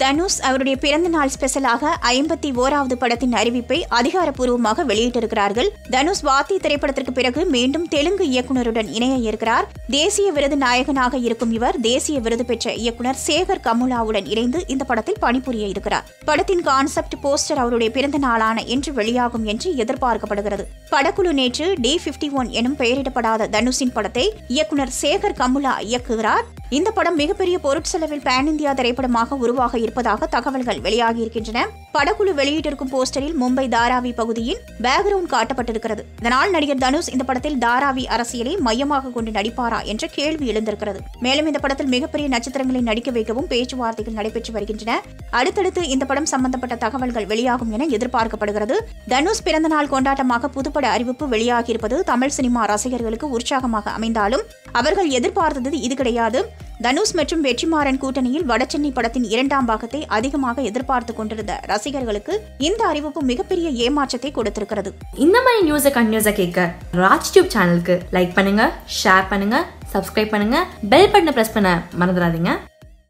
தனுஷ் அவருடைய பிறந்த நாள் ஸ்பெஷலாக ஐம்பத்தி ஓராவது படத்தின் அறிவிப்பை அதிகாரப்பூர்வமாக வெளியிட்டிருக்கிறார்கள் தனுஷ் வாத்தி திரைப்படத்திற்கு பிறகு மீண்டும் தெலுங்கு இயக்குனருடன் இணைய இருக்கிறார் தேசிய விருது நாயகனாக இருக்கும் இவர் தேசிய விருது பெற்ற இயக்குனர் சேகர் கமுலாவுடன் இணைந்து இந்த படத்தில் பணிபுரிய இருக்கிறார் படத்தின் கான்செப்ட் போஸ்டர் அவருடைய பிறந்த நாளான இன்று வெளியாகும் என்று எதிர்பார்க்கப்படுகிறது படக்குழு நேற்று டி பிப்டி ஒன் எனும் பெயரிடப்படாத தனுஷின் படத்தை இயக்குனர் சேகர் கமுலா இயக்குகிறார் இந்த படம் மிகப்பெரிய பொருட்செலவில் பேன் இந்தியா திரைப்படமாக உருவாக இருப்பதாக தகவல்கள் வெளியாகியிருக்கின்றன படக்குழு வெளியிட்டிருக்கும் போஸ்டரில் மும்பை தாராவி பகுதியின் பேக்ரவுண்ட் காட்டப்பட்டிருக்கிறது இதனால் நடிகர் தனுஷ் இந்த படத்தில் தாராவி அரசியலை மையமாக கொண்டு நடிப்பாரா என்ற கேள்வி எழுந்திருக்கிறது மேலும் இந்த படத்தில் மிகப்பெரிய நட்சத்திரங்களை நடிக்க வைக்கவும் பேச்சுவார்த்தைகள் நடைபெற்று வருகின்றன அடுத்தடுத்து இந்த படம் சம்பந்தப்பட்ட தகவல்கள் வெளியாகும் என எதிர்பார்க்கப்படுகிறது தனுஷ் பிறந்த நாள் கொண்டாட்டமாக புதுப்பட அறிவிப்பு வெளியாகியிருப்பது தமிழ் சினிமா ரசிகர்களுக்கு உற்சாகமாக அமைந்தாலும் அவர்கள் எதிர்பார்த்தது இது கிடையாது தனுஷ் மற்றும் வெற்றிமாறன் கூட்டணியில் வடசென்னை படத்தின் இரண்டாம் பாகத்தை அதிகமாக எதிர்பார்த்து கொண்டிருந்த ரசிகர்களுக்கு இந்த அறிவிப்பு மிகப்பெரிய ஏமாற்றத்தை கொடுத்திருக்கிறது இந்த மாதிரி நியூஸை கண்டினியூஸாக கேட்க ராஜ் டியூப் சேனலுக்கு லைக் பண்ணுங்க ஷேர் பண்ணுங்க சப்ஸ்கிரைப் பண்ணுங்க பெல் பட்டனை ப்ரெஸ் பண்ண மறந்துடாதீங்க